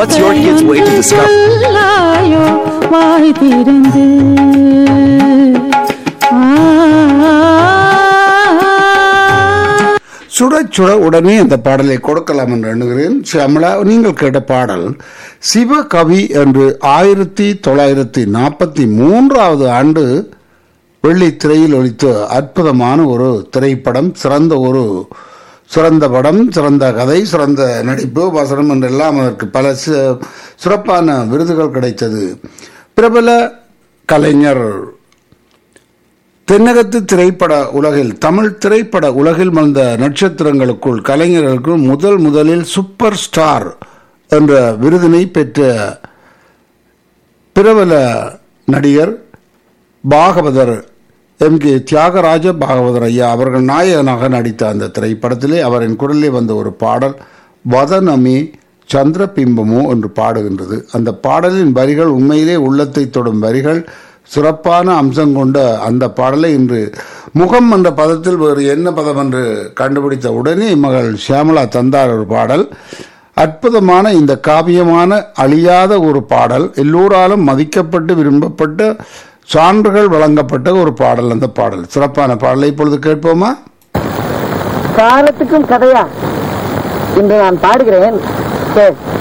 What's your kid's way to discover? சொல்லாயோ வாய் திறந்து ஆ சுட சுட உடனே அந்த பாடலை கொடுக்கலாம் என்று எண்ணுகிறேன் சியாமலா நீங்கள் கேட்ட பாடல் சிவகவி என்று ஆயிரத்தி தொள்ளாயிரத்தி நாற்பத்தி மூன்றாவது ஆண்டு வெள்ளி திரையில் ஒலித்த அற்புதமான ஒரு திரைப்படம் சிறந்த ஒரு சிறந்த படம் சிறந்த கதை சிறந்த நடிப்பு வசனம் என்றெல்லாம் அதற்கு பல சி- சிறப்பான விருதுகள் கிடைத்தது பிரபல கலைஞர் தென்னகத்து திரைப்பட உலகில் தமிழ் திரைப்பட உலகில் வந்த நட்சத்திரங்களுக்குள் கலைஞர்களுக்குள் முதல் முதலில் சூப்பர் ஸ்டார் என்ற விருதினை பெற்ற பிரபல நடிகர் பாகவதர் எம் கே தியாகராஜ பாகவதர் ஐயா அவர்கள் நாயகனாக நடித்த அந்த திரைப்படத்திலே அவரின் குரலிலே வந்த ஒரு பாடல் வதனமே சந்திர பிம்பமோ என்று பாடுகின்றது அந்த பாடலின் வரிகள் உண்மையிலே உள்ளத்தை தொடும் வரிகள் சிறப்பான அம்சம் கொண்ட அந்த பாடலை இன்று முகம் என்ற பதத்தில் வேறு என்ன பதம் என்று கண்டுபிடித்த உடனே மகள் சியாமலா தந்தார் ஒரு பாடல் அற்புதமான இந்த காவியமான அழியாத ஒரு பாடல் எல்லோராலும் மதிக்கப்பட்டு விரும்பப்பட்ட சான்றுகள் வழங்கப்பட்ட ஒரு பாடல் அந்த பாடல் சிறப்பான பாடலை இப்பொழுது கேட்போமா காலத்துக்கும் கதையா இன்று நான் பாடுகிறேன் கேள்